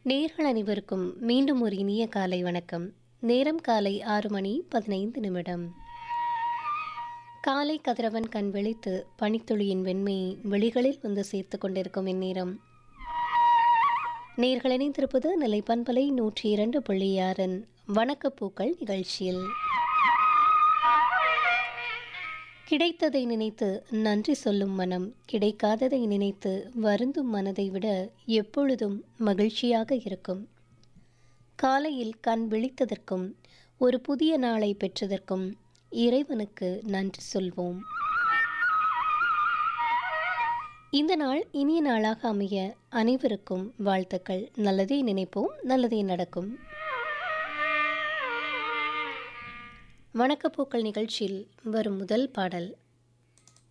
நேர்கள் அனைவருக்கும் மீண்டும் ஒரு இனிய காலை வணக்கம் நேரம் காலை ஆறு மணி பதினைந்து நிமிடம் காலை கதிரவன் கண் விழித்து பனித்துளியின் வெண்மையை வெளிகளில் வந்து சேர்த்து கொண்டிருக்கும் இந்நேரம் நேர்கள் இணைந்திருப்பது நிலை பண்பலை நூற்றி இரண்டு புள்ளி ஆறின் வணக்கப்பூக்கள் நிகழ்ச்சியில் கிடைத்ததை நினைத்து நன்றி சொல்லும் மனம் கிடைக்காததை நினைத்து வருந்தும் மனதை விட எப்பொழுதும் மகிழ்ச்சியாக இருக்கும் காலையில் கண் விழித்ததற்கும் ஒரு புதிய நாளை பெற்றதற்கும் இறைவனுக்கு நன்றி சொல்வோம் இந்த நாள் இனிய நாளாக அமைய அனைவருக்கும் வாழ்த்துக்கள் நல்லதே நினைப்போம் நல்லதே நடக்கும் வணக்கப்பூக்கள் நிகழ்ச்சியில் வரும் முதல் பாடல்